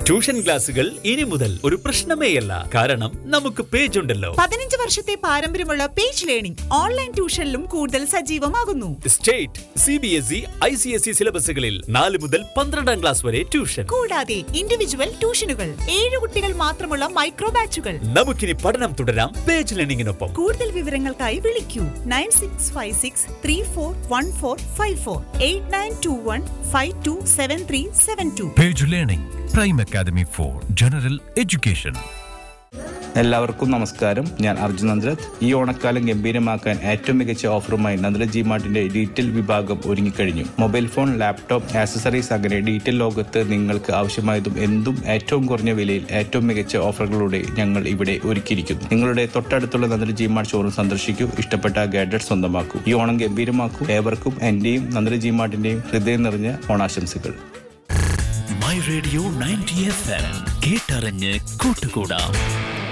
Tuition ക്ലാസുകൾ ഇനി മുതൽ ഒരു പ്രശ്നമേയല്ല കാരണം നമുക്ക് പേജ് ഉണ്ടല്ലോ പതിനഞ്ച് വർഷത്തെ പാരമ്പര്യമുള്ള പേജ് ലേണിംഗ് ഓൺലൈൻ ട്യൂഷനിലും കൂടുതൽ സജീവമാകുന്നു state C B S E I C S E സിലബസുകളിൽ നാല് മുതൽ പന്ത്രണ്ടാം ക്ലാസ് വരെ ട്യൂഷൻ കൂടാതെ ഇൻഡിവിജ്വൽ ട്യൂഷനുകൾ ഏഴ് കുട്ടികൾ മാത്രമുള്ള മൈക്രോ ബാച്ചുകൾ നമുക്കിനി പഠനം തുടരാം പേജ് ലേണിംഗിനൊപ്പം കൂടുതൽ വിവരങ്ങൾക്കായി വിളിക്കൂ nine six five six three four one four five four eight nine two one five two seven three seven two Page Learning, Prime Academy for General Education. എല്ലാവർക്കും നമസ്കാരം ഞാൻ അർജുൻ നന്ദ്രത് ഈ ഓണക്കാലം ഗംഭീരമാക്കാൻ ഏറ്റവും മികച്ച ഓഫറുമായി നന്ദ്ര ജി മാർട്ടിന്റെ ഡീറ്റെയിൽ വിഭാഗം ഒരുങ്ങിക്കഴിഞ്ഞു മൊബൈൽ ഫോൺ ലാപ്ടോപ്പ് ആക്സസറീസ് അങ്ങനെ ഡീറ്റെയിൽ ലോകത്ത് നിങ്ങൾക്ക് ആവശ്യമായതും എന്തും ഏറ്റവും കുറഞ്ഞ വിലയിൽ ഏറ്റവും മികച്ച ഓഫറുകളോടെ ഞങ്ങൾ ഇവിടെ ഒരുക്കിയിരിക്കുന്നു നിങ്ങളുടെ തൊട്ടടുത്തുള്ള നന്ദ്ര ജി മാർട്ട് ഷോറൂം സന്ദർശിക്കൂ ഇഷ്ടപ്പെട്ട ഗാഡ്ജറ്റ് സ്വന്തമാക്കൂ ഈ ഓണം ഗംഭീരമാക്കൂ ഏവർക്കും എന്റെയും നന്ദ്ര ജി മാർട്ടിന്റെയും ഹൃദയം നിറഞ്ഞ ഓണാശംസകൾ my radio ninety F M കേട്ടറിഞ്ഞ് കൂട്ടുകൂടാം